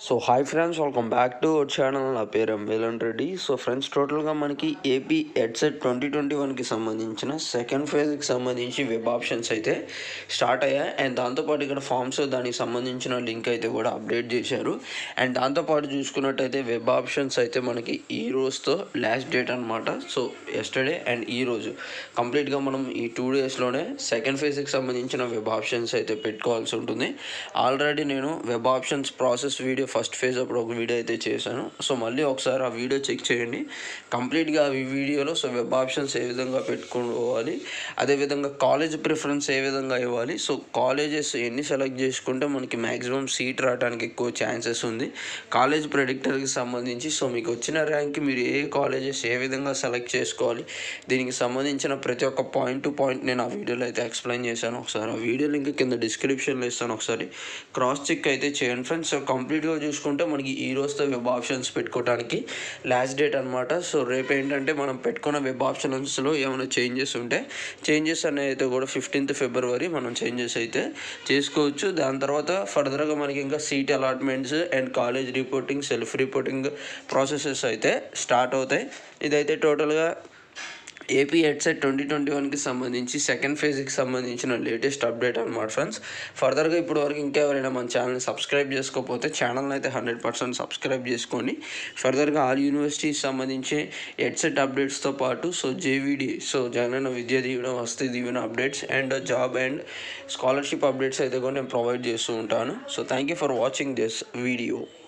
so hi friends welcome back to our channel నా పేరు ఎంవేలన్ Reddy so friends టోటల్గా మనకి ఏపీ హెడ్సెట్ ట్వంటీ ట్వంటీ వన్కి సంబంధించిన సెకండ్ ఫేజ్కి సంబంధించి వెబ్ ఆప్షన్స్ అయితే స్టార్ట్ అయ్యాయి అండ్ దాంతోపాటు ఇక్కడ ఫామ్స్ దానికి సంబంధించిన లింక్ అయితే కూడా అప్డేట్ చేశారు అండ్ దాంతోపాటు చూసుకున్నట్టయితే వెబ్ ఆప్షన్స్ అయితే మనకి ఈ రోజుతో లాస్ట్ డేట్ అనమాట సో ఎస్టర్డే అండ్ ఈ రోజు కంప్లీట్గా మనం ఈ టూ డేస్లోనే సెకండ్ ఫేజ్కి సంబంధించిన వెబ్ ఆప్షన్స్ అయితే పెట్టుకోవాల్సి ఉంటుంది ఆల్రెడీ నేను web options process video first phase అప్పుడు ఒక వీడియో అయితే చేశాను సో మళ్ళీ ఒకసారి ఆ వీడియో చెక్ చేయండి కంప్లీట్గా ఈ వీడియోలో సో వెబ్ ఆప్షన్స్ ఏ విధంగా పెట్టుకోవాలి అదేవిధంగా కాలేజ్ ప్రిఫరెన్స్ ఏ విధంగా ఇవ్వాలి సో కాలేజెస్ ఎన్ని సెలెక్ట్ చేసుకుంటే మనకి మ్యాక్సిమం సీట్ రావడానికి ఎక్కువ ఛాన్సెస్ ఉంది కాలేజ్ ప్రెడిక్టర్కి సంబంధించి సో మీకు వచ్చిన ర్యాంక్కి మీరు ఏ కాలేజెస్ ఏ విధంగా సెలెక్ట్ చేసుకోవాలి దీనికి సంబంధించిన ప్రతి ఒక్క పాయింట్ టు పాయింట్ నేను ఆ వీడియోలో అయితే ఎక్స్ప్లెయిన్ చేశాను ఒకసారి ఆ వీడియో లింక్ కింద డిస్క్రిప్షన్లో ఇస్తాను ఒకసారి క్రాస్ చెక్ అయితే చేయండి ఫ్రెండ్స్ సో కంప్లీట్గా చూసుకుంటే మనకి ఈ రోజుతో వెబ్ ఆప్షన్స్ పెట్టుకోవడానికి లాస్ట్ డేట్ అనమాట సో రేపు ఏంటంటే మనం పెట్టుకున్న వెబ్ ఆప్షన్స్లో ఏమైనా చేంజెస్ ఉంటే చేంజెస్ అనేది అయితే కూడా ఫిఫ్టీన్త్ ఫిబ్రవరి మనం చేంజెస్ అయితే చేసుకోవచ్చు దాని తర్వాత ఫర్దర్గా మనకి ఇంకా seat allotments and college reporting self reporting processes అయితే స్టార్ట్ అవుతాయి ఇదైతే టోటల్గా ఏపీ హెడ్సెట్ ట్వంటీ ట్వంటీ వన్కి సంబంధించి సెకండ్ ఫేజ్కి సంబంధించిన లేటెస్ట్ అప్డేట్ అనమాట ఫ్రెండ్స్ ఫర్దర్గా ఇప్పుడు వరకు ఇంకెవరైనా మన ఛానల్ని సబ్స్క్రైబ్ చేసుకోకపోతే ఛానల్ని అయితే హండ్రెడ్ పర్సెంట్ సబ్స్క్రైబ్ చేసుకోండి ఫర్దర్గా ఆల్ యూనివర్సిటీస్ సంబంధించి హెడ్సెట్ అప్డేట్స్తో పాటు so JVD so Jagananna Vidya Deevena వస్తే Deevena updates and job and scholarship updates అయితే కూడా నేను ప్రొవైడ్ చేస్తూ ఉంటాను so thank you for watching this video